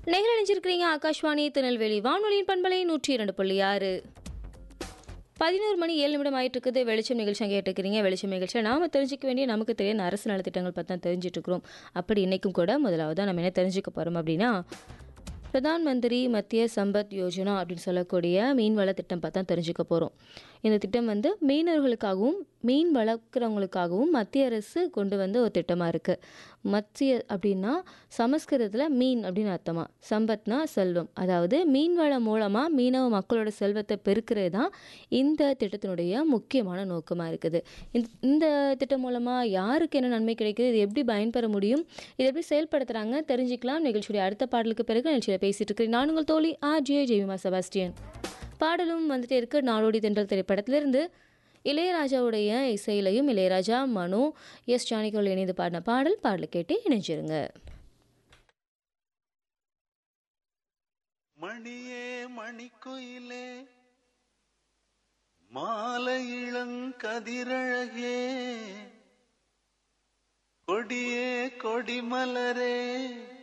நேரில் நினைச்சிருக்கிறீங்க ஆகாஷ்வாணி திருநெல்வேலி வானொலியின் பண்பலை நூற்றி இரண்டு புள்ளி ஆறு பதினோரு மணி ஏழு நிமிடம் ஆயிட்டு இருக்குது வெளிச்சம் நிகழ்ச்சி கேட்டுக்கிறீங்க வெளிச்சம் நிகழ்ச்சியை நாம தெரிஞ்சுக்க வேண்டிய நமக்கு தெரியாத அரசு நலத்திட்டங்கள் பற்றி தான் தெரிஞ்சுட்டு இருக்கிறோம் அப்படி இன்னைக்கும் கூட முதலாவது நம்ம என்ன தெரிஞ்சுக்க போகிறோம் அப்படின்னா பிரதான் மந்திரி மத்திய சம்பத் யோஜனா அப்படின்னு சொல்லக்கூடிய மீன்வள திட்டம் பார்த்தா தெரிஞ்சுக்க போகிறோம் இந்த திட்டம் வந்து மீனவர்களுக்காகவும் மீன் வளர்க்குறவங்களுக்காகவும் மத்திய அரசு கொண்டு வந்த ஒரு திட்டமாக இருக்குது மத்திய அப்படின்னா சமஸ்கிருதத்தில் மீன் அப்படின்னு அர்த்தமா சம்பத்னா செல்வம் அதாவது மீன்வளம் மூலமாக மீனவ மக்களோட செல்வத்தை பெருக்கிறது தான் இந்த திட்டத்தினுடைய முக்கியமான நோக்கமாக இருக்குது இந்த இந்த திட்டம் மூலமாக யாருக்கு என்ன நன்மை கிடைக்குது இது எப்படி பயன்பெற முடியும் இது எப்படி செயல்படுத்துகிறாங்க தெரிஞ்சுக்கலாம் நிகழ்ச்சியுடைய அடுத்த பாடலுக்கு பிறகு நிகழ்ச்சியில் பேசிட்டு இருக்கிறேன் நான் உங்கள் தோழி ஆ ஜிஏ ஜெய்விமா செபாஸ்டியன் பாடலும் வந்துட்டே இருக்கு நாடோடி தென்றல் திரைப்படத்திலிருந்து இளையராஜாவுடைய இசையிலையும் இளையராஜா மனு எஸ் ஜானகிகள் இணைந்து பாடின பாடல் பாடலை கேட்டு இணைஞ்சிருங்க மணியே மணிக்குயிலே மாலை இளங்கதிரழகே கொடியே கொடிமலரே